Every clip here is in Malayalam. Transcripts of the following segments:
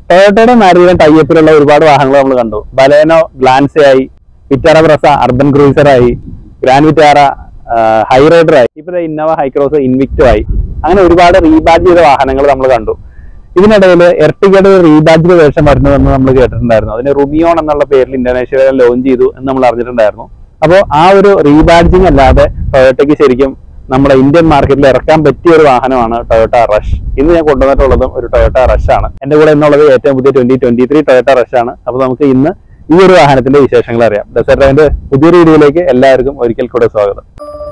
ടൊയോട്ടയുടെ മാരുതിയുടെ ടൈപ്പിലുള്ള ഒരുപാട് വാഹനങ്ങൾ നമ്മൾ കണ്ടു ബലേനോ ഗ്ലാൻസ ആയി വിറ്റാറ ബ്രസ അർബൻ ക്രൂസർ ആയി ഗ്രാൻഡ് വിറ്റാറ ഹൈ റൈഡർ ആയി ഇപ്പൊ ദേ ഇന്നോവ ഹൈക്രോസ് ഇൻവിക്റ്റോ ആയി അങ്ങനെ ഒരുപാട് റീബാജ് ചെയ്ത വാഹനങ്ങൾ നമ്മൾ കണ്ടു ഇതിനിടയിൽ എർട്ടിഗയുടെ ഒരു റീബാജ് വേഷം വരുന്നതെന്ന് നമ്മൾ കേട്ടിട്ടുണ്ടായിരുന്നു അതിന് റുമിയോൺ എന്നുള്ള പേരിൽ ഇന്തോനേഷ്യയിൽ ലോഞ്ച് ചെയ്തു എന്ന് നമ്മൾ അറിഞ്ഞിട്ടുണ്ടായിരുന്നു അപ്പോൾ ആ ഒരു റീബാഡ്ജിങ് അല്ലാതെ ടൊയോട്ടയ്ക്ക് ശരിക്കും നമ്മുടെ ഇന്ത്യൻ മാർക്കറ്റിൽ ഇറക്കാൻ പറ്റിയ ഒരു വാഹനമാണ് ടൊയോട്ട റഷ് ഇന്ന് ഞാൻ കൊണ്ടുവന്നിട്ടുള്ളതും ഒരു ടൊയോട്ട റഷ് ആണ് എന്റെ കൂടെ എന്നുള്ളത് ഏറ്റവും പുതിയ twenty twenty three Toyota Rush ആണ് അപ്പോൾ നമുക്ക് ഇന്ന് ഈ ഒരു വാഹനത്തിന്റെ വിശേഷങ്ങൾ അറിയാം ഡെസർട്ടിന്റെ പുതിയൊരു വീഡിയോയിലേക്ക് എല്ലാവർക്കും ഒരിക്കൽ കൂടെ സ്വാഗതം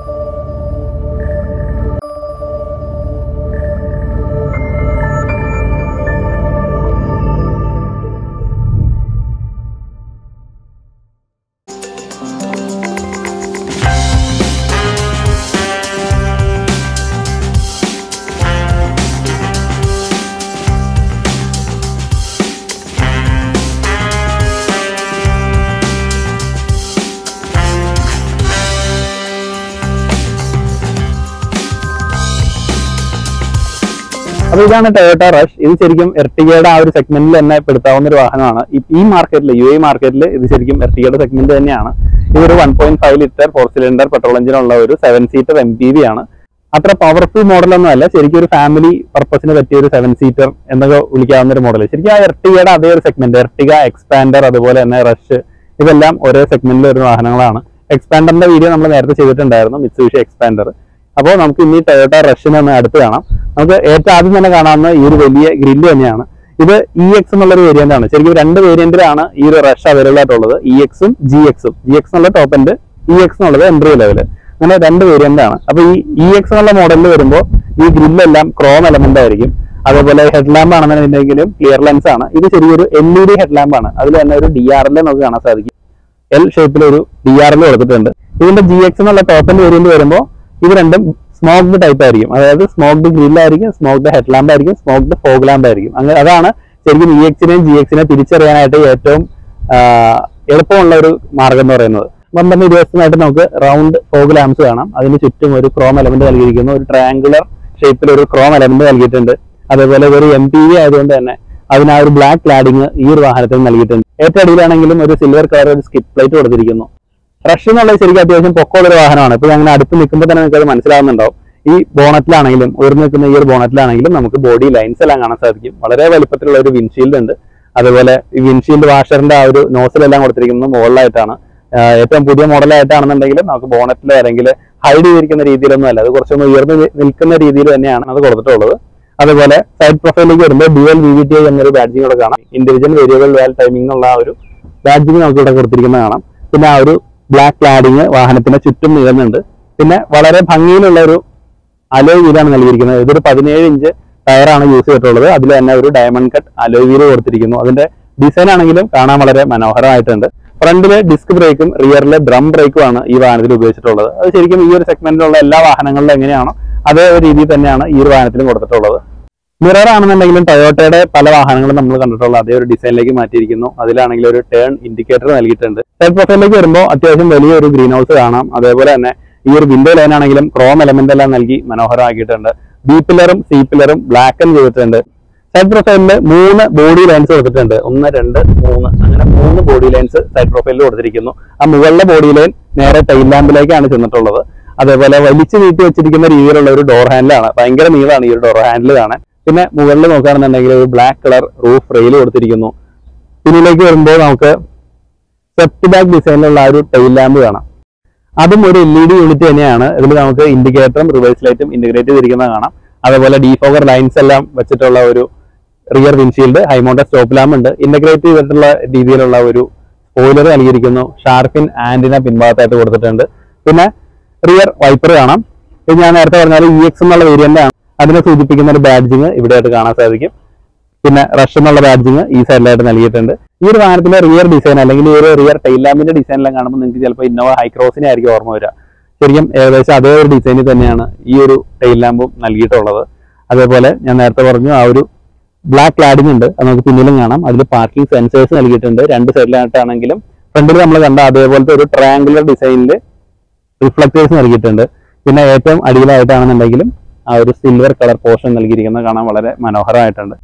അപ്പൊ ഇതാണ് ടൊയോട്ട റഷ് ഇത് ശരിക്കും എർട്ടിഗയുടെ ആ ഒരു സെഗ്മെന്റിൽ തന്നെ പെടുത്താവുന്ന ഒരു വാഹനമാണ് ഈ- ഈ മാർക്കറ്റിൽ യു എ മാർക്കറ്റിൽ ഇത് ശരിക്കും എർട്ടിഗയുടെ സെഗ്മെന്റ് തന്നെയാണ് ഇതൊരു one point five litre four cylinder petrol എഞ്ചിനുള്ള ഒരു seven seater M P V ആണ് അത്ര പവർഫുൾ മോഡലൊന്നും അല്ല ശരിക്കും ഒരു ഫാമിലി പർപ്പസിന് പറ്റിയ ഒരു സെവൻ സീറ്റർ എന്നൊക്കെ വിളിക്കാവുന്ന ഒരു മോഡൽ ശരിക്കും ആ എർട്ടിഗയുടെ അതേ ഒരു സെഗ്മെന്റ് എർട്ടിഗ എക്സ്പാൻഡർ അതുപോലെ തന്നെ റഷ് ഇതെല്ലാം ഒരേ സെഗ്മെന്റിൽ വരുന്ന വാഹനങ്ങളാണ് എക്സ്പാൻഡറിന്റെ വീഡിയോ നമ്മൾ നേരത്തെ ചെയ്തിട്ടുണ്ടായിരുന്നു മിത്സുബിഷി എക്സ്പാൻഡർ അപ്പോൾ നമുക്ക് ഇനി ടൊയോട്ട റഷിനെ ഒന്ന് അടുത്ത് കാണാം നമുക്ക് ഏറ്റവും ആദ്യം തന്നെ കാണാവുന്ന ഈ ഒരു വലിയ ഗ്രില്ല് തന്നെയാണ് ഇത് ഇ എക്സ് എന്നുള്ളൊരു വേരിയന്റ് ആണ് ശരിക്കും രണ്ട് വേരിയന്റിലാണ് ഈ ഒരു റഷ് അവൈലബിൾ ആയിട്ടുള്ളത് ഇ എക്സും ജി എക്സും ജി എക്സ് എന്നുള്ള ടോപ്പ് എൻഡ് ഇ എക്സ് എന്നുള്ളത് എൻട്രി ലെവൽ അങ്ങനെ രണ്ട് വേരിയന്റ് ആണ് അപ്പൊ ഈ ഇ എക്സ് എന്നുള്ള മോഡലിൽ വരുമ്പോൾ ഈ ഗ്രില്ലെല്ലാം ക്രോം എലമെന്റ് ആയിരിക്കും അതേപോലെ ഹെഡ് ലാമ്പ് ആണെന്നുണ്ടെങ്കിലും ക്ലിയർ ലെൻസ് ആണ് ഇത് ശരിയൊരു L E D head lamp ആണ് അതിൽ തന്നെ ഒരു ഡി ആർ എൽ നമുക്ക് കാണാൻ സാധിക്കും എൽ ഷേപ്പിൽ ഒരു ഡി ആർ എൽ കൊടുത്തിട്ടുണ്ട് ഇതിന്റെ ജി എക്സ് എന്നുള്ള ടോപ്പ് എൻഡ് വേരിയന്റ് വരുമ്പോൾ ഇത് രണ്ടും സ്മോക്ഡ് ടൈപ്പ് ആയിരിക്കും അതായത് സ്മോക്ഡ് ഗ്രില്ലായിരിക്കും സ്മോക്ഡ് ഹെഡ് ലാമ്പ് ആയിരിക്കും സ്മോക്ഡ് ഫോഗ് ലാമ്പ് ആയിരിക്കും അങ്ങനെ അതാണ് ശരിക്കും ഇ എക്സിനെയും ജി എക്സിനെ തിരിച്ചറിയാനായിട്ട് ഏറ്റവും ആ, എളുപ്പമുള്ള ഒരു മാർഗം എന്ന് പറയുന്നത് പന്ത്രണ്ട് ഇരുപത്തിനായിട്ട് നമുക്ക് റൗണ്ട് ഫോഗ് ലാംപ്സ് കാണാം അതിന് ചുറ്റും ഒരു ക്രോം എലമെന്റ് നൽകിയിരിക്കുന്നു ഒരു ട്രയാങ്കുലർ ഷേപ്പിൽ ഒരു ക്രോം എലമെന്റ് നൽകിയിട്ടുണ്ട് അതേപോലെ ഒരു എം പി വി ആയതുകൊണ്ട് തന്നെ അതിന് ആ ഒരു ബ്ലാക്ക് ക്ലാഡിങ് ഈ ഒരു വാഹനത്തിൽ നൽകിയിട്ടുണ്ട് ഏറ്റവും അടിയിലാണെങ്കിലും ഒരു സിൽവർ കളർ ഒരു സ്കിപ്പ് പ്ലേറ്റ് കൊടുത്തിരിക്കുന്നു റഷ് എന്നുള്ളത് ശരിക്കും അത്യാവശ്യം പൊക്കമുള്ള ഒരു വാഹനമാണ് ഇപ്പൊ അങ്ങനെ അടുത്ത് നിൽക്കുമ്പോൾ തന്നെ നിങ്ങൾക്ക് അത് മനസ്സിലാവുന്നുണ്ടാവും ഈ ബോണറ്റിലാണെങ്കിലും ഉയർന്നു നിൽക്കുന്ന ഈ ഒരു ബോണറ്റിലാണെങ്കിലും നമുക്ക് ബോഡി ലൈൻസ് എല്ലാം കാണാൻ സാധിക്കും വളരെ വലുപ്പത്തിലുള്ള ഒരു വിൻഷീൽഡ് ഉണ്ട് അതുപോലെ ഈ വിൻഷീൽഡ് വാഷറിന്റെ ആ ഒരു നോസിലെല്ലാം കൊടുത്തിരിക്കുന്നത് മുകളിലായിട്ടാണ് ആഹ് ഏറ്റവും പുതിയ മോഡലായിട്ടാണെന്നുണ്ടെങ്കിൽ നമുക്ക് ബോണറ്റിലോ അല്ലെങ്കിൽ ഹൈഡ് ചെയ്തിരിക്കുന്ന രീതിയിലൊന്നും അല്ല അത് കുറച്ചൊന്ന് ഉയർന്നു നി- നിൽക്കുന്ന രീതിയിൽ തന്നെയാണ് അത് കൊടുത്തിട്ടുള്ളത് അതുപോലെ സൈഡ് പ്രൊഫൈലിലേക്ക് വരുമ്പോൾ dual V V T I എന്നൊരു ബാഡ്ജിങ് ഇവിടെ കാണാം ഇൻഡിവിജ്വൽ വേരിയബിൾ വാൽ ടൈമിംഗ് ഉള്ള ആ ഒരു ബാഡ്ജിങ് നമുക്ക് ഇവിടെ കൊടുത്തിരിക്കുന്നത് കാണാം പിന്നെ ആ ഒരു ബ്ലാക്ക് ക്ലാഡിങ് വാഹനത്തിന് ചുറ്റും നീളുന്നുണ്ട് പിന്നെ വളരെ ഭംഗിയിലുള്ള ഒരു അലോയ് വീലാണ് നൽകിയിരിക്കുന്നത് ഇതൊരു പതിനേഴ് ഇഞ്ച് ടയറാണ് യൂസ് ചെയ്തിട്ടുള്ളത് അതിൽ തന്നെ ഒരു ഡയമണ്ട് കട്ട് അലോയ് വീല് കൊടുത്തിരിക്കുന്നു അതിന്റെ ഡിസൈൻ ആണെങ്കിലും കാണാൻ വളരെ മനോഹരമായിട്ടുണ്ട് ഫ്രണ്ടില് ഡിസ്ക് ബ്രേക്കും റിയറിലെ ഡ്രം ബ്രേക്കും ആണ് ഈ വാഹനത്തിൽ ഉപയോഗിച്ചിട്ടുള്ളത് അത് ശരിക്കും ഈ ഒരു സെഗ്മെന്റിലുള്ള എല്ലാ വാഹനങ്ങളിലും എങ്ങനെയാണോ അതേ ഒരു രീതിയിൽ തന്നെയാണ് ഈ ഒരു വാഹനത്തിലും കൊടുത്തിട്ടുള്ളത് മിറർ ആണെന്നുണ്ടെങ്കിലും ടൊയോട്ടയുടെ പല വാഹനങ്ങളും നമ്മൾ കണ്ടിട്ടുള്ള അതേ ഒരു ഡിസൈനിലേക്ക് മാറ്റിയിരിക്കുന്നു അതിലാണെങ്കിൽ ഒരു ടേൺ ഇൻഡിക്കേറ്റർ നൽകിയിട്ടുണ്ട് സൈഡ് പ്രൊഫൈലിലേക്ക് വരുമ്പോൾ അത്യാവശ്യം വലിയൊരു ഗ്രീൻ ഹൗസ് കാണാം അതേപോലെ തന്നെ ഈ ഒരു വിൻഡോ ലൈൻ ആണെങ്കിലും ക്രോം എലമെന്റ് എല്ലാം നൽകി മനോഹരമാക്കിയിട്ടുണ്ട് ബി പില്ലറും സി പില്ലറും ബ്ലാക്കൻ ചെയ്തിട്ടുണ്ട് സൈഡ് പ്രൊഫൈലിൽ മൂന്ന് ബോഡി ലൈൻസ് കൊടുത്തിട്ടുണ്ട് ഒന്ന് രണ്ട് മൂന്ന് അങ്ങനെ മൂന്ന് ബോഡി ലൈൻസ് സൈഡ് പ്രൊഫൈലിൽ കൊടുത്തിരിക്കുന്നു ആ മുകളിലെ ബോഡി ലൈൻ നേരെ ടൈൽ ലാമ്പിലേക്കാണ് ചെന്നിട്ടുള്ളത് അതേപോലെ വലിച്ചു നീട്ടി വെച്ചിരിക്കുന്ന രീതിയിലുള്ള ഒരു ഡോർ ഹാൻഡിലാണ് ഭയങ്കര നീളമാണ് ഈ ഒരു ഡോർ ഹാൻഡിൽ കാണാൻ പിന്നെ മുകളിൽ നോക്കുകയാണെന്നുണ്ടെങ്കിൽ ഒരു ബ്ലാക്ക് കളർ റൂഫ് റെയിൽ കൊടുത്തിരിക്കുന്നു പിന്നിലേക്ക് വരുമ്പോൾ നമുക്ക് സെപ്റ്റ് ബാക്ക് ഡിസൈനിലുള്ള ആ ഒരു ടൈൽ ലാമ്പ് കാണാം അതും ഒരു എൽ ഇ ഡി യൂണിറ്റ് തന്നെയാണ് ഇതിൽ നമുക്ക് ഇൻഡിക്കേറ്ററും റിവേഴ്സ് ലൈറ്റും ഇന്റഗ്രേറ്റ് ചെയ്തിരിക്കുന്നത് കാണാം അതേപോലെ ഡീഫോഗർ ലൈൻസ് എല്ലാം വെച്ചിട്ടുള്ള ഒരു rear windshield high mount stop lamp ഉണ്ട് ഇന്റഗ്രേറ്റ് ചെയ്തിട്ടുള്ള രീതിയിലുള്ള ഒരു സ്പോയിലർ നൽകിയിരിക്കുന്നു ഷാർപ്പിൻ ആന്റിന പിൻഭാഗത്തായിട്ട് കൊടുത്തിട്ടുണ്ട് പിന്നെ റിയർ വൈപ്പർ കാണാം ഇത് ഞാൻ നേരത്തെ പറഞ്ഞാൽ ഇ എക്സ് എന്നുള്ള വേരിയന്റ് ആണ് അതിനെ സൂചിപ്പിക്കുന്ന ഒരു ബാഡ്ജിങ് ഇവിടെയായിട്ട് കാണാൻ സാധിക്കും പിന്നെ റഷ് എന്നുള്ള ബാഡ്ജിങ് ഈ സൈഡിലായിട്ട് നൽകിയിട്ടുണ്ട് ഈ ഒരു വാഹനത്തിന്റെ റിയർ ഡിസൈൻ അല്ലെങ്കിൽ ഈ ഒരു റിയർ ടൈൽ ലാമ്പിന്റെ ഡിസൈൻ എല്ലാം കാണുമ്പോൾ നിങ്ങൾക്ക് ചിലപ്പോൾ ഇന്നോവ ഹൈക്രോസിനെ ആയിരിക്കും ഓർമ്മ വരിക ശരിക്കും ഏകദേശം അതേ ഒരു ഡിസൈനിൽ തന്നെയാണ് ഈ ഒരു ടൈൽ ലാമ്പും നൽകിയിട്ടുള്ളത് അതേപോലെ ഞാൻ നേരത്തെ പറഞ്ഞു ആ ഒരു ബ്ലാക്ക് ക്ലാഡിംഗ് ഉണ്ട് അത് നമുക്ക് പിന്നിലും കാണാം അതിൽ പാർക്കിംഗ് സെൻസേഴ്സ് നൽകിയിട്ടുണ്ട് രണ്ട് സൈഡിലായിട്ടാണെങ്കിലും ഫ്രണ്ടിൽ നമ്മൾ കണ്ട അതേപോലത്തെ ഒരു ട്രയാങ്കുലർ ഡിസൈനിൽ റിഫ്ലക്ടേഴ്സ് നൽകിയിട്ടുണ്ട് പിന്നെ ഏറ്റവും അടിയിലായിട്ടാണെന്നുണ്ടെങ്കിലും ആ ഒരു സിൽവർ കളർ പോർഷൻ നൽകിയിരിക്കുന്നത് കാണാൻ വളരെ മനോഹരമായിട്ടുണ്ട്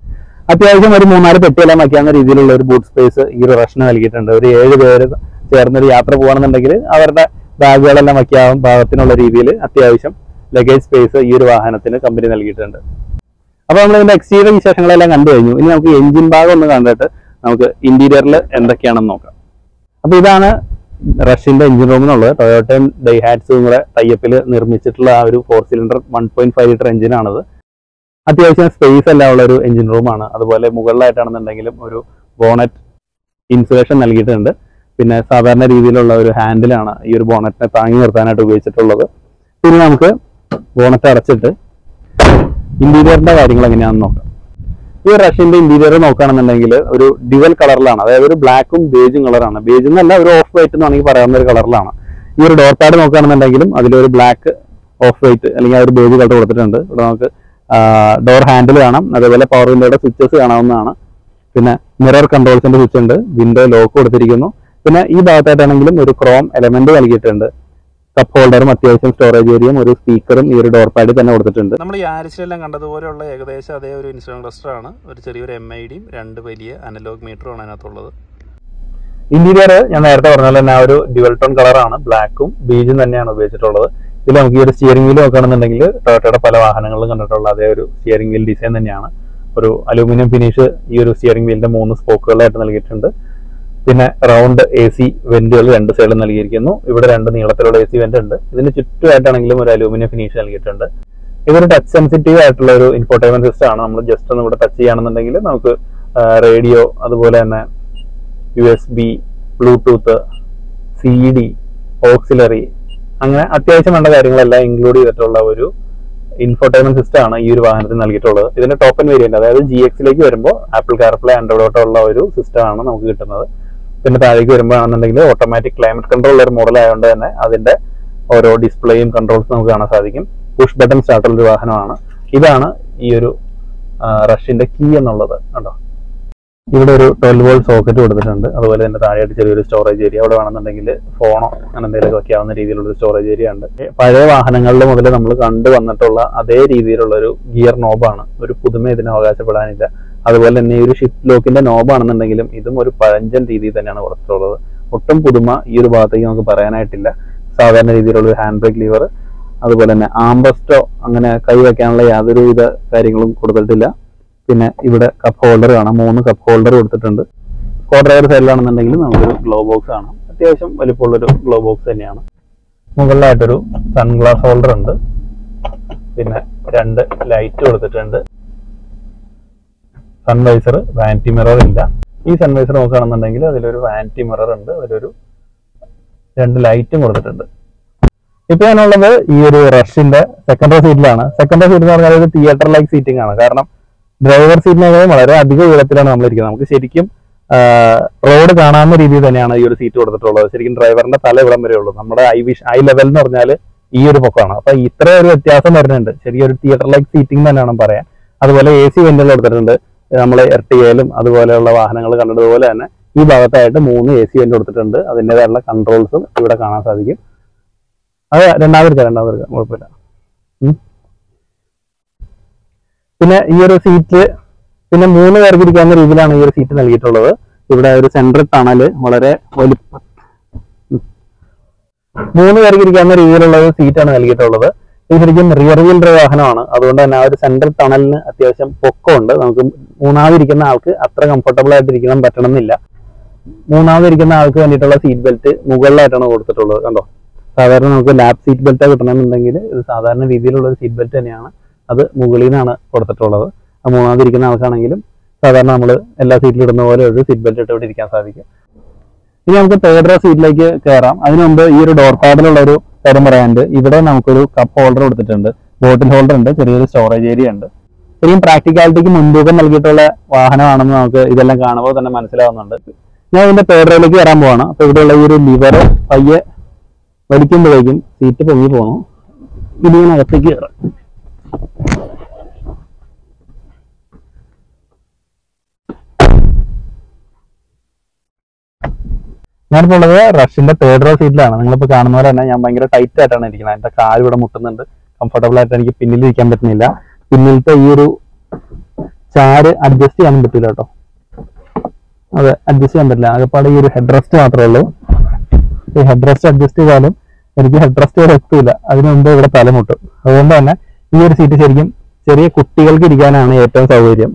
അത്യാവശ്യം ഒരു മൂന്നാല് പെട്ടിയെല്ലാം വയ്ക്കാവുന്ന രീതിയിലുള്ള ഒരു ബൂട്ട് സ്പേസ് ഈ ഒരു റഷിന് നൽകിയിട്ടുണ്ട് ഒരു ഏഴ് പേര് ചേർന്ന് ഒരു യാത്ര പോകുകയാണെന്നുണ്ടെങ്കിൽ അവരുടെ ബാഗുകളെല്ലാം വയ്ക്കാവും പാകത്തിനുള്ള രീതിയിൽ അത്യാവശ്യം ലഗേജ് സ്പേസ് ഈ ഒരു വാഹനത്തിന് കമ്പനി നൽകിയിട്ടുണ്ട് അപ്പൊ നമ്മൾ ഇതിന്റെ എക്സ്റ്റീരിയർ വിശേഷങ്ങളെല്ലാം കണ്ടു കഴിഞ്ഞു ഇനി നമുക്ക് എഞ്ചിൻ ഭാഗം ഒന്ന് കണ്ടിട്ട് നമുക്ക് ഇന്റീരിയറിൽ എന്തൊക്കെയാണെന്ന് നോക്കാം അപ്പൊ ഇതാണ് റഷ്യന്റെ എഞ്ചിൻ റൂം എന്നുള്ളത് ടൊയോട്ടയും ഡൈഹാറ്റ്സും കൂടെ ടൈപ്പിൽ നിർമ്മിച്ചിട്ടുള്ള ആ ഒരു four cylinder one point five litre എഞ്ചിനാണത് അത്യാവശ്യം സ്പേസ് എല്ലാം ഉള്ള ഒരു എഞ്ചിൻ റൂമാണ് അതുപോലെ മുകളിലായിട്ടാണെന്നുണ്ടെങ്കിലും ഒരു ബോണറ്റ് ഇൻസുലേഷൻ നൽകിയിട്ടുണ്ട് പിന്നെ സാധാരണ രീതിയിലുള്ള ഒരു ഹാൻഡിലാണ് ഈ ഒരു ബോണറ്റിനെ താങ്ങി നിർത്താനായിട്ട് ഉപയോഗിച്ചിട്ടുള്ളത് പിന്നെ നമുക്ക് ബോണറ്റ് അടച്ചിട്ട് ഇന്റീരിയറിന്റെ കാര്യങ്ങൾ എങ്ങനെയാണെന്ന് നോക്കാം ഈ റഷ്യന്റെ ഇന്റീരിയർ നോക്കുകയാണെന്നുണ്ടെങ്കിൽ ഒരു ഡിവൽ കളറിലാണ് അതായത് ഒരു ബ്ലാക്കും ബേജും കളറാണ് ബേജ് എന്നല്ല ഒരു ഓഫ് വൈറ്റ് എന്ന് വേണമെങ്കിൽ പറയാവുന്ന ഒരു കളറിലാണ് ഈ ഒരു ഡോർ പാഡ് നോക്കുകയാണെന്നുണ്ടെങ്കിലും അതിലൊരു ബ്ലാക്ക് ഓഫ് വൈറ്റ് അല്ലെങ്കിൽ ആ ഒരു ബേജ് കളർ കൊടുത്തിട്ടുണ്ട് ഇവിടെ നമുക്ക് ഡോർ ഹാൻഡിൽ കാണാം അതേപോലെ പവർ വിൻഡോയുടെ സ്വിച്ചസ് കാണാവുന്നതാണ് പിന്നെ മിറർ കൺട്രോൾസിന്റെ സ്വിച്ച് ഉണ്ട് വിൻഡോ ലോക്ക് കൊടുത്തിരിക്കുന്നു പിന്നെ ഈ ഭാഗത്തായിട്ടാണെങ്കിലും ഒരു ക്രോം എലമെന്റ് നൽകിയിട്ടുണ്ട് കപ്പ് ഹോൾഡറും അത്യാവശ്യം സ്റ്റോറേജ് ഏരിയയും ഒരു സ്പീക്കറും ഈ ഒരു ഡോർ പാഡിൽ തന്നെ കൊടുത്തിട്ടുണ്ട് നമ്മൾ ഈ ആരിസിലെല്ലാം കണ്ടതുപോലെയുള്ള ഏകദേശം അതേ ഒരു ഇൻസ്ട്രുമെന്റ് ക്ലസ്റ്റർ ആണ് ഒരു ചെറിയൊരു എം ഐ ഡിയും രണ്ട് വലിയ അനലോഗ് മീറ്ററുമാണ് അതിനകത്തുള്ളത് ഇന്റീരിയർ ഞാൻ നേരത്തെ പറഞ്ഞ പോലെ തന്നെ ആ ഒരു ഡ്യുവൽ ടോൺ കളറാണ് ബ്ലാക്കും ബീജും തന്നെയാണ് ഉപയോഗിച്ചിട്ടുള്ളത് ഇതിൽ നമുക്ക് ഈ ഒരു സ്റ്റിയറിംഗ് വീൽ നോക്കുകയാണെന്നുണ്ടെങ്കിൽ ടൊയോട്ടയുടെ പല വാഹനങ്ങളിലും കണ്ടിട്ടുള്ള അതേ ഒരു സ്റ്റിയറിംഗ് വീൽ ഡിസൈൻ തന്നെയാണ് ഒരു അലൂമിനിയം ഫിനിഷ് ഈ ഒരു സ്റ്റിയറിംഗ് വീലിന്റെ മൂന്ന് സ്പോക്കുകളായിട്ട് നൽകിയിട്ടുണ്ട് പിന്നെ റൗണ്ട് എ സി വെന്റുകൾ രണ്ട് സൈഡിലും നൽകിയിരിക്കുന്നു ഇവിടെ രണ്ട് നീളത്തിലുള്ള എ സി വെന്റ് ഉണ്ട് ഇതിന് ചുറ്റുമായിട്ടാണെങ്കിലും ഒരു അലൂമിനിയം ഫിനിഷ് നൽകിയിട്ടുണ്ട് ഇതൊരു ടച്ച് സെൻസിറ്റീവ് ആയിട്ടുള്ള ഒരു ഇൻഫോർട്ടൈൻമെന്റ് സിസ്റ്റം ആണ് നമ്മൾ ജസ്റ്റ് ഒന്ന് ഇവിടെ ടച്ച് ചെയ്യുകയാണെന്നുണ്ടെങ്കിൽ നമുക്ക് റേഡിയോ അതുപോലെ തന്നെ U S B Bluetooth C D auxiliary അങ്ങനെ അത്യാവശ്യം വേണ്ട കാര്യങ്ങളെല്ലാം ഇൻക്ലൂഡ് ചെയ്തിട്ടുള്ള ഒരു ഇൻഫോർടൈൻമെന്റ് സിസ്റ്റം ആണ് ഈ ഒരു വാഹനത്തിൽ നൽകിയിട്ടുള്ളത് ഇതിന്റെ ടോപ്പ് ആൻഡ് വേരിയന്റ് അതായത് ജി എക്സിലേക്ക് വരുമ്പോൾ ആപ്പിൾ കാർപ്ലേ ആൻഡ്രോയിഡ് ഓട്ടോ ഉള്ള ഒരു സിസ്റ്റം ആണ് നമുക്ക് കിട്ടുന്നത് പിന്നെ താഴേക്ക് വരുമ്പോൾ ആണെന്നുണ്ടെങ്കിൽ ഓട്ടോമാറ്റിക് ക്ലൈമറ്റ് കൺട്രോൾ ഉള്ള ഒരു മോഡൽ ആയതുകൊണ്ട് തന്നെ അതിന്റെ ഓരോ ഡിസ്പ്ലേയും കൺട്രോൾസും നമുക്ക് കാണാൻ സാധിക്കും പുഷ് ബട്ടൺ സ്റ്റാർട്ടുള്ള ഒരു വാഹനമാണ് ഇതാണ് ഈ ഒരു റഷ്യന്റെ കീ എന്നുള്ളത് കണ്ടോ ഇവിടെ ഒരു ട്വൽവ് വോൾട്ട് സോക്കറ്റ് കൊടുത്തിട്ടുണ്ട് അതുപോലെ തന്നെ താഴെയായിട്ട് ചെറിയൊരു സ്റ്റോറേജ് ഏരിയ അവിടെ വേണമെന്നുണ്ടെങ്കിൽ ഫോണോ അങ്ങനെ എന്തെങ്കിലും വെക്കാവുന്ന രീതിയിലുള്ള ഒരു സ്റ്റോറേജ് ഏരിയ ഉണ്ട് പഴയ വാഹനങ്ങളിൽ മുതൽ നമ്മൾ കണ്ടു വന്നിട്ടുള്ള അതേ രീതിയിലുള്ള ഒരു ഗിയർ നോബാണ് ഒരു പുതുമ ഇതിന് അവകാശപ്പെടാനില്ല അതുപോലെ തന്നെ ഈ ഒരു ഷിഫ്റ്റ് ലോക്കിന്റെ നോബാണെന്നുണ്ടെങ്കിലും ഇതും ഒരു പഴഞ്ചൻ രീതിയിൽ തന്നെയാണ് കൊടുത്തിട്ടുള്ളത് ഒട്ടും പുതുമ ഈ ഒരു ഭാഗത്തേക്ക് നമുക്ക് പറയാനായിട്ടില്ല സാധാരണ രീതിയിലുള്ള ഒരു ഹാൻഡ് ബ്രേക്ക് ലീവർ അതുപോലെ തന്നെ ആംബസ്റ്റോ അങ്ങനെ കൈ വെക്കാനുള്ള യാതൊരുവിധ കാര്യങ്ങളും കൊടുത്തിട്ടില്ല പിന്നെ ഇവിടെ കപ്പ് ഹോൾഡർ കാണാം മൂന്ന് കപ്പ് ഹോൾഡർ കൊടുത്തിട്ടുണ്ട് കോ ഡ്രൈവർ സൈഡിലാണെന്നുണ്ടെങ്കിൽ നമുക്കൊരു ഗ്ലോ ബോക്സ് കാണാം അത്യാവശ്യം വലിപ്പമുള്ളൊരു ഗ്ലോ ബോക്സ് തന്നെയാണ് മുകളിലായിട്ടൊരു സൺഗ്ലാസ് ഹോൾഡർ ഉണ്ട് പിന്നെ രണ്ട് ലൈറ്റ് കൊടുത്തിട്ടുണ്ട് സൺവൈസർ വാനിറ്റി മിറർ ഇല്ല ഈ സൺവൈസർ നോക്കുകയാണെന്നുണ്ടെങ്കിൽ അതിലൊരു വാനിറ്റി മിറർ ഉണ്ട് അതിലൊരു രണ്ട് ലൈറ്റും കൊടുത്തിട്ടുണ്ട് ഇപ്പൊ ഞാനുള്ളത് ഈ ഒരു റഷിന്റെ സെക്കൻഡ് റോ സീറ്റിലാണ് സെക്കൻഡ് റോ സീറ്റ് എന്ന് പറഞ്ഞാൽ ഒരു തിയേറ്റർ ലൈക്ക് സീറ്റിംഗ് ആണ് കാരണം ഡ്രൈവർ സീറ്റിനേക്കാളും വളരെ അധിക ഉയരത്തിലാണ് നമ്മൾ ഇരിക്കുന്നത് നമുക്ക് ശരിക്കും റോഡ് കാണാവുന്ന രീതിയിൽ തന്നെയാണ് ഈ ഒരു സീറ്റ് കൊടുത്തിട്ടുള്ളത് ശരിക്കും ഡ്രൈവറിന്റെ തല ഇവിടം വരെ ഉള്ളൂ നമ്മുടെ ഐ വിഷ് ഐ ലെവൽ എന്ന് പറഞ്ഞാൽ ഈ ഒരു പൊക്കമാണ് അപ്പൊ ഇത്ര ഒരു വ്യത്യാസം വരുന്നുണ്ട് ശരിയൊരു തിയേറ്റർ ലൈക്ക് സീറ്റിംഗ് തന്നെയാണ് പറയാൻ അതുപോലെ എ സി വെന്റുകൾ കൊടുത്തിട്ടുണ്ട് നമ്മൾ എർട്ടിയയിലും അതുപോലെയുള്ള വാഹനങ്ങൾ കണ്ടതുപോലെ തന്നെ ഈ ഭാഗത്തായിട്ട് മൂന്ന് എ സി വെന്റ് കൊടുത്തിട്ടുണ്ട് അതിൻ്റെതായുള്ള കൺട്രോൾസും ഇവിടെ കാണാൻ സാധിക്കും അത് രണ്ടാമത് രണ്ടാമത് കുഴപ്പമില്ല ഉം. പിന്നെ ഈ ഒരു സീറ്റ് പിന്നെ മൂന്ന് പേർക്ക് ഇരിക്കാവുന്ന രീതിയിലാണ് ഈ ഒരു സീറ്റ് നൽകിയിട്ടുള്ളത് ഇവിടെ ഒരു സെൻട്രൽ ടണല് വളരെ വലിപ്പ ഉം. മൂന്ന് പേർക്ക് ഇരിക്കാവുന്ന രീതിയിലുള്ള ഒരു സീറ്റാണ് നൽകിയിട്ടുള്ളത് ഇത് ശരിക്കും റിയർ വീൽ ഡ്രൈവ് വാഹനമാണ് അതുകൊണ്ട് തന്നെ ആ ഒരു സെൻട്രൽ ടണലിന് അത്യാവശ്യം പൊക്കമുണ്ട് നമുക്ക് മൂന്നാമത് ഇരിക്കുന്ന ആൾക്ക് അത്ര കംഫർട്ടബിൾ ആയിട്ട് ഇരിക്കണം പറ്റണമെന്നില്ല മൂന്നാമത് ഇരിക്കുന്ന ആൾക്ക് വേണ്ടിയിട്ടുള്ള സീറ്റ് ബെൽറ്റ് മുകളിലായിട്ടാണ് കൊടുത്തിട്ടുള്ളത് കണ്ടോ സാധാരണ നമുക്ക് ലാപ്പ് സീറ്റ് ബെൽറ്റ് കിട്ടണമെന്നുണ്ടെങ്കിൽ ഇത് സാധാരണ രീതിയിലുള്ള ഒരു സീറ്റ് ബെൽറ്റ് തന്നെയാണ് അത് മുകളിൽ നിന്നാണ് കൊടുത്തിട്ടുള്ളത് ആ മൂന്നാമത് ഇരിക്കുന്ന ആൾക്കാണെങ്കിലും സാധാരണ നമ്മൾ എല്ലാ സീറ്റിലും ഇടുന്ന പോലെ ഒരു സീറ്റ് ബെൽറ്റ് ഇട്ട് ഇവിടെ ഇരിക്കാൻ സാധിക്കും ഇനി നമുക്ക് തേർഡ് റോ സീറ്റിലേക്ക് കയറാം അതിനു മുമ്പ് ഈ ഒരു ഡോർ പാഡിലുള്ള ഒരു കാര്യം പറയാനുണ്ട് ഇവിടെ നമുക്കൊരു കപ്പ് ഹോൾഡർ കൊടുത്തിട്ടുണ്ട് ബോട്ടിൽ ഹോൾഡർ ഉണ്ട് ചെറിയൊരു സ്റ്റോറേജ് ഏരിയ ഉണ്ട് ശരിക്കും പ്രാക്ടിക്കാലിറ്റിക്ക് മുൻതൂക്കം നൽകിയിട്ടുള്ള വാഹനമാണെന്ന് നമുക്ക് ഇതെല്ലാം കാണുമ്പോൾ തന്നെ മനസ്സിലാവുന്നുണ്ട് ഞാൻ ഇതിന്റെ തേർഡ് റോയിലേക്ക് വരാൻ പോവാണ് അപ്പൊ ഇവിടെയുള്ള ഈ ഒരു ലിവർ പയ്യെ വലിക്കുമ്പോഴേക്കും സീറ്റ് പൊങ്ങി പോകണം ഇതിനകത്തേക്ക് കയറാം ഞാനിപ്പോൾ ഉള്ളത് റഷ്യന്റെ തേർഡ് റോ സീറ്റിലാണ് നിങ്ങളിപ്പോൾ കാണുന്ന പോലെ തന്നെ ഞാൻ ഭയങ്കര ടൈറ്റ് ആയിട്ടാണ് ഇരിക്കുന്നത് എന്റെ കാല് ഇവിടെ മുട്ടുന്നുണ്ട് കംഫർട്ടബിൾ ആയിട്ട് എനിക്ക് പിന്നിൽ ഇരിക്കാൻ പറ്റുന്നില്ല പിന്നിലത്തെ ഈ ഒരു ചാര് അഡ്ജസ്റ്റ് ചെയ്യാൻ പറ്റില്ല കേട്ടോ അതെ അഡ്ജസ്റ്റ് ചെയ്യാൻ പറ്റില്ല ആകെപ്പാടെ ഈ ഒരു ഹെഡ് റെസ്റ്റ് മാത്രമേ ഉള്ളൂ ഈ ഹെഡ് റെസ്റ്റ് അഡ്ജസ്റ്റ് ചെയ്താലും എനിക്ക് ഹെഡ് റെസ്റ്റ് വരെ എത്തൂല അതിന് മുമ്പ് ഇവിടെ തലമുട്ടും അതുകൊണ്ട് തന്നെ ഈ ഒരു സീറ്റ് ശരിക്കും ചെറിയ കുട്ടികൾക്ക് ഇരിക്കാനാണ് ഏറ്റവും സൗകര്യം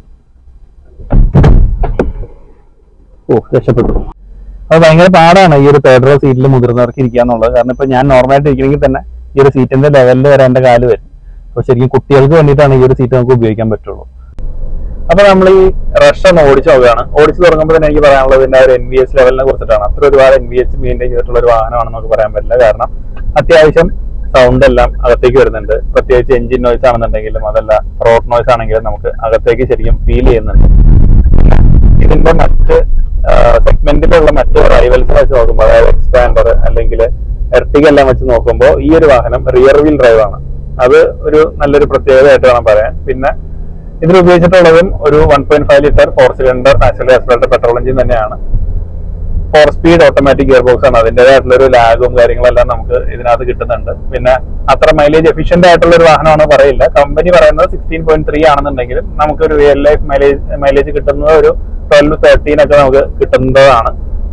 ഓ രക്ഷപ്പെട്ടു അത് ഭയങ്കര പാടാണ് ഈ ഒരു തേർഡ് റോ സീറ്റിൽ മുതിർന്നവർക്ക് ഇരിക്കുക എന്നുള്ളത് കാരണം ഇപ്പൊ ഞാൻ നോർമലായിട്ട് ഇരിക്കണമെങ്കിൽ തന്നെ ഈ ഒരു സീറ്റിന്റെ ലെവലിൽ വരെ എന്റെ കാല് വരും അപ്പൊ ശരിക്കും കുട്ടികൾക്ക് വേണ്ടിയിട്ടാണ് ഈ ഒരു സീറ്റ് നമുക്ക് ഉപയോഗിക്കാൻ പറ്റുള്ളൂ അപ്പൊ നമ്മൾ ഈ റഷ് ഒന്ന് ഓടിച്ചു നോക്കുകയാണ് ഓടിച്ചു തുടങ്ങുമ്പോൾ തന്നെ എനിക്ക് പറയാനുള്ളത് ഇതിന്റെ ആ ഒരു എൻ വി എസ് ലെവലിനെ കുറിച്ചിട്ടാണ് അത്ര ഒരുപാട് എൻ വി എച്ച് മെയിൻറ്റെയിൻ ചെയ്തിട്ടുള്ള ഒരു വാഹനമാണെന്ന് നമുക്ക് പറയാൻ പറ്റില്ല കാരണം അത്യാവശ്യം സൗണ്ട് എല്ലാം അകത്തേക്ക് വരുന്നുണ്ട് പ്രത്യേകിച്ച് എഞ്ചിൻ നോയ്സ് ആണെന്നുണ്ടെങ്കിലും അതല്ല റോഡ് നോയ്സ് ആണെങ്കിലും നമുക്ക് അകത്തേക്ക് ശരിക്കും ഫീൽ ചെയ്യുന്നുണ്ട് ഇതിന്റെ മറ്റ് സെഗ്മെന്റിലുള്ള മറ്റ് റൈവൽസ് വെച്ച് നോക്കുമ്പോൾ അതായത് എക്സ്പാൻഡർ അല്ലെങ്കിൽ എർട്ടിക എല്ലാം വെച്ച് നോക്കുമ്പോൾ ഈ ഒരു വാഹനം റിയർ വീൽ ഡ്രൈവ് ആണ് അത് ഒരു നല്ലൊരു പ്രത്യേകതയായിട്ട് വേണം പറയാൻ പിന്നെ ഇതിൽ ഉപയോഗിച്ചിട്ടുള്ളതും ഒരു one point five litre four cylinder naturally aspirated petrol engine തന്നെയാണ് four speed automatic gear box ആണ് അതിൻ്റെതായിട്ടുള്ള ഒരു ലാഗും കാര്യങ്ങളെല്ലാം നമുക്ക് ഇതിനകത്ത് കിട്ടുന്നുണ്ട് പിന്നെ അത്ര മൈലേജ് എഫിഷ്യന്റ് ആയിട്ടുള്ള ഒരു വാഹനമാണ് പറയില്ല കമ്പനി പറയുന്നത് സിക്സ്റ്റീൻ പോയിന്റ് ത്രീ ആണെന്നുണ്ടെങ്കിലും നമുക്ക് ഒരു റിയൽ ലൈഫ് മൈലേജ് മൈലേജ് കിട്ടുന്നത് ഒരു ട്വൽവ് തേർട്ടീൻ ഒക്കെ നമുക്ക് കിട്ടുന്നതാണ്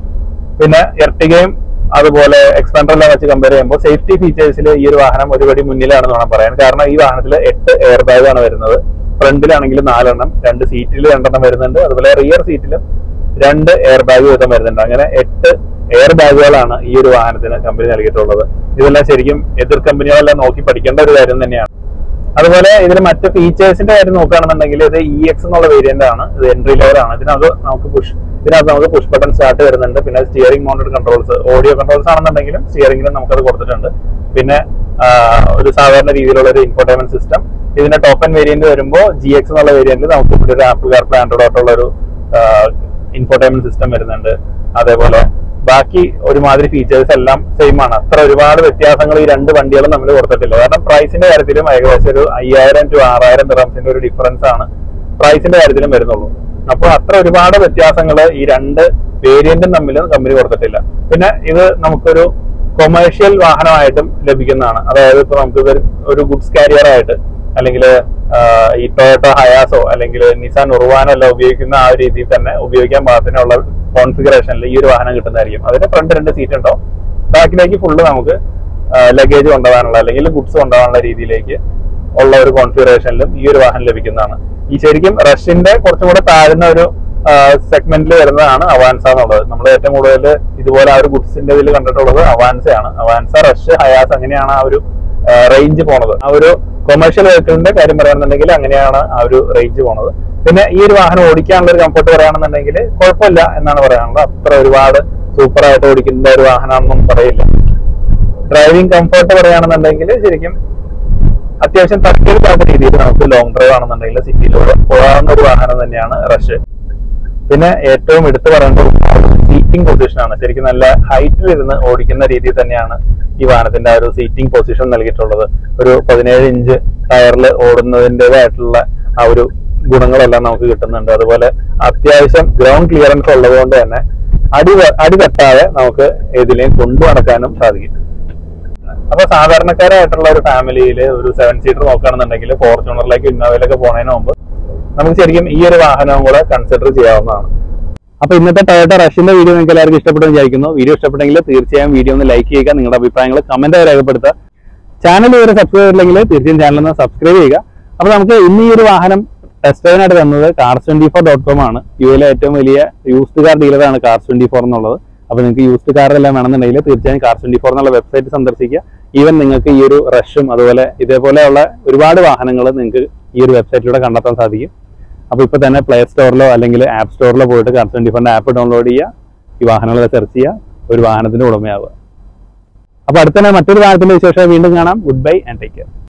പിന്നെ എർട്ടികയും അതുപോലെ എക്സ്പാൻഡർ എല്ലാം വെച്ച് കമ്പയർ ചെയ്യുമ്പോൾ സേഫ്റ്റി ഫീച്ചേഴ്സിൽ ഈ ഒരു വാഹനം ഒരുപടി മുന്നിലാണെന്ന് വേണം പറയാൻ കാരണം ഈ വാഹനത്തിൽ എട്ട് എയർ ബാഗ് ആണ് വരുന്നത് ഫ്രണ്ടിലാണെങ്കിൽ നാലെണ്ണം രണ്ട് സീറ്റിൽ രണ്ടെണ്ണം വരുന്നുണ്ട് അതുപോലെ റിയർ സീറ്റിലും രണ്ട് എയർ ബാഗ് വീതം വരുന്നുണ്ട് അങ്ങനെ എട്ട് എയർ ബാഗുകളാണ് ഈ ഒരു വാഹനത്തിന് കമ്പനി നൽകിയിട്ടുള്ളത് ഇതെല്ലാം ശരിക്കും എതിർ കമ്പനികളെല്ലാം നോക്കി പഠിക്കേണ്ട ഒരു കാര്യം തന്നെയാണ് അതുപോലെ ഇതിൽ മറ്റ് ഫീച്ചേഴ്സിന്റെ കാര്യം നോക്കുകയാണെന്നുണ്ടെങ്കിൽ ഇത് ഇ എക്സ് എന്നുള്ള വേരിയന്റ് ആണ് ഇത് എൻട്രി ലെവൽ ആണ് ഇതിനകത്ത് നമുക്ക് പുഷ് ഇതിനകത്ത് നമുക്ക് പുഷ് ബട്ടൺ സ്റ്റാർട്ട് വരുന്നുണ്ട് പിന്നെ steering mounted controls audio controls ആണെന്നുണ്ടെങ്കിലും സ്റ്റിയറിംഗിലും നമുക്കത് കൊടുത്തിട്ടുണ്ട് പിന്നെ ആ, ഒരു സാധാരണ രീതിയിലുള്ള ഒരു ഇൻഫോർട്ടൈൻമെന്റ് സിസ്റ്റം ഇതിന്റെ ടോപ്പ് ആൻഡ് വേരിയന്റ് വരുമ്പോൾ ജി എക്സ് എന്നുള്ള വേരിയന്റിൽ നമുക്ക് ഇവിടെ ഒരു ആപ്പിൾ കാർപ്ലേ ആൻഡ്രോയിഡ് ആയിട്ടുള്ള ഒരു ഇൻഫോർട്ടൈൻമെന്റ് സിസ്റ്റം വരുന്നുണ്ട് അതേപോലെ ബാക്കി ഒരുമാതിരി ഫീച്ചേഴ്സ് എല്ലാം സെയിം ആണ് അത്ര ഒരുപാട് വ്യത്യാസങ്ങൾ ഈ രണ്ട് വണ്ടികളും തമ്മിൽ കൊടുത്തിട്ടില്ല കാരണം പ്രൈസിന്റെ കാര്യത്തിലും ഏകദേശം ഒരു അയ്യായിരം ടു ആറായിരം ദിറംസിന്റെ ഒരു ഡിഫറൻസ് ആണ് പ്രൈസിന്റെ കാര്യത്തിലും വരുന്നുള്ളൂ അപ്പോൾ അത്ര ഒരുപാട് വ്യത്യാസങ്ങൾ ഈ രണ്ട് വേരിയന്റും തമ്മിൽ കമ്പനി കൊടുത്തിട്ടില്ല പിന്നെ ഇത് നമുക്കൊരു കൊമേഴ്ഷ്യൽ വാഹനമായിട്ടും ലഭിക്കുന്നതാണ് അതായത് ഇപ്പൊ നമുക്ക് ഇത് ഒരു ഗുഡ്സ് കാരിയർ ആയിട്ട് അല്ലെങ്കിൽ ഈ ടൊയോട്ടോ ഹയാസോ അല്ലെങ്കിൽ നിസാൻ ഉറുവാനോ എല്ലാം ഉപയോഗിക്കുന്ന ആ ഒരു രീതിയിൽ തന്നെ ഉപയോഗിക്കാൻ പാകത്തിനുള്ള കോൺഫിഗറേഷനിൽ ഈ ഒരു വാഹനം കിട്ടുന്നതായിരിക്കും അതിന് ഫ്രണ്ട് രണ്ട് സീറ്റ് ഉണ്ടാവും ബാക്കിലേക്ക് ഫുള്ള് നമുക്ക് ലഗേജ് കൊണ്ടുപോകാനുള്ള അല്ലെങ്കിൽ ഗുഡ്സ് കൊണ്ടുപോകാനുള്ള രീതിയിലേക്ക് ഉള്ള ഒരു കോൺഫിഗറേഷനിലും ഈ ഒരു വാഹനം ലഭിക്കുന്നതാണ് ഈ ശരിക്കും റഷ്യന്റെ കുറച്ചും കൂടെ താഴ്ന്ന ഒരു സെഗ്മെന്റിൽ വരുന്നതാണ് അവാൻസ എന്നുള്ളത് നമ്മൾ ഏറ്റവും കൂടുതൽ ഇതുപോലെ ആ ഒരു ഗുഡ്സിന്റെ ഇതിൽ കണ്ടിട്ടുള്ളത് അവാൻസയാണ് അവാൻസ റഷ് ഹയാസ് അങ്ങനെയാണ് ആ ഒരു റേഞ്ച് പോണത് ആ ഒരു കൊമേഴ്ഷ്യൽ വെഹിക്കിളിന്റെ കാര്യം പറയുകയാണെന്നുണ്ടെങ്കിൽ അങ്ങനെയാണ് ആ ഒരു റേഞ്ച് പോണത് പിന്നെ ഈ ഒരു വാഹനം ഓടിക്കാനുള്ള ഒരു കംഫർട്ട് പറയുകയാണെന്നുണ്ടെങ്കിൽ കുഴപ്പമില്ല എന്നാണ് പറയാനുള്ളത് അത്ര ഒരുപാട് സൂപ്പർ ആയിട്ട് ഓടിക്കുന്ന ഒരു വാഹനമാണെന്നൊന്നും പറയില്ല ഡ്രൈവിംഗ് കംഫർട്ട് പറയുകയാണെന്നുണ്ടെങ്കിൽ ശരിക്കും അത്യാവശ്യം തട്ടിയെടുക്കാത്ത രീതിയിൽ നമുക്ക് ലോങ് ഡ്രൈവ് ആണെന്നുണ്ടെങ്കിൽ സിറ്റിയിലൂടെ പോകാവുന്ന ഒരു വാഹനം തന്നെയാണ് റഷ് പിന്നെ ഏറ്റവും എടുത്തു പറയേണ്ട സീറ്റിംഗ് പൊസിഷൻ ആണ് ശരിക്കും നല്ല ഹൈറ്റിൽ ഇരുന്ന് ഓടിക്കുന്ന രീതിയിൽ തന്നെയാണ് ഈ വാഹനത്തിന്റെ ആ ഒരു സീറ്റിംഗ് പൊസിഷൻ നൽകിയിട്ടുള്ളത് ഒരു പതിനേഴ് ഇഞ്ച് ടയറിൽ ഓടുന്നതിൻ്റെതായിട്ടുള്ള ആ ഒരു ഗുണങ്ങളെല്ലാം നമുക്ക് കിട്ടുന്നുണ്ട് അതുപോലെ അത്യാവശ്യം ഗ്രൗണ്ട് ക്ലിയറൻസ് ഉള്ളത് കൊണ്ട് തന്നെ അടി വ- അടി തട്ടാതെ നമുക്ക് ഏതിലേയും കൊണ്ടു നടക്കാനും സാധിക്കും അപ്പൊ സാധാരണക്കാരായിട്ടുള്ള ഒരു ഫാമിലിയിൽ ഒരു സെവൻ സീറ്റർ നോക്കുകയാണെന്നുണ്ടെങ്കിൽ ഫോർച്യൂണറിലേക്ക് ഇന്നോവയിലൊക്കെ പോണതിന് മുമ്പ് നമുക്ക് ശരിക്കും ഈ ഒരു വാഹനവും കൂടെ കൺസിഡർ ചെയ്യാവുന്നതാണ് അപ്പൊ ഇന്നത്തെ ടൊയോട്ട റഷിന്റെ വീഡിയോ നിങ്ങൾക്ക് എല്ലാവർക്കും ഇഷ്ടപ്പെട്ടെന്ന് വിചാരിക്കുന്നു വീഡിയോ ഇഷ്ടപ്പെട്ടെങ്കിൽ തീർച്ചയായും വീഡിയോ ഒന്ന് ലൈക്ക് ചെയ്യുക നിങ്ങളുടെ അഭിപ്രായങ്ങൾ കമന്റ് രേഖപ്പെടുത്തുക ചാനൽ ഇതുവരെ സബ്സ്ക്രൈബ് ചെയ്തില്ലെങ്കിൽ തീർച്ചയായും ചാനൽ ഒന്ന് സബ്സ്ക്രൈബ് ചെയ്യുക അപ്പൊ നമുക്ക് ഇന്ന് ഈ ഒരു വാഹനം ടെസ്റ്റ് ഡ്രൈവിനായിട്ട് തന്നത് cars twenty four dot com ആണ് യു എയിലെ ഏറ്റവും വലിയ യൂസ്ഡ് കാർ ഡീലറാണ് കാർസ് ട്വന്റി ഫോർ എന്നുള്ളത് അപ്പൊ നിങ്ങൾക്ക് യൂസ്ഡ് കാർ എല്ലാം വേണമെന്നുണ്ടെങ്കിൽ തീർച്ചയായും കാർസ് ട്വന്റി ഫോർ എന്നുള്ള വെബ്സൈറ്റ് സന്ദർശിക്കുക ഈവൻ നിങ്ങൾക്ക് ഈ ഒരു റഷും അതുപോലെ ഇതേപോലെയുള്ള ഒരുപാട് വാഹനങ്ങൾ നിങ്ങൾക്ക് ഈ ഒരു വെബ്സൈറ്റിലൂടെ കണ്ടെത്താൻ സാധിക്കും അപ്പോൾ ഇപ്പോൾ തന്നെ പ്ലേ സ്റ്റോറിലോ അല്ലെങ്കിൽ ആപ്പ് സ്റ്റോറിലോ പോയിട്ട് കാർ ട്വന്റി ഫോറിന്റെ ആപ്പ് ഡൗൺലോഡ് ചെയ്യുക ഈ വാഹനങ്ങളെ സെർച്ച് ചെയ്യുക ഒരു വാഹനത്തിന്റെ ഉടമയാവുക അപ്പോൾ അടുത്ത തന്നെ മറ്റൊരു വാഹനത്തിന്റെ വിശേഷം വീണ്ടും കാണാം goodbye and take care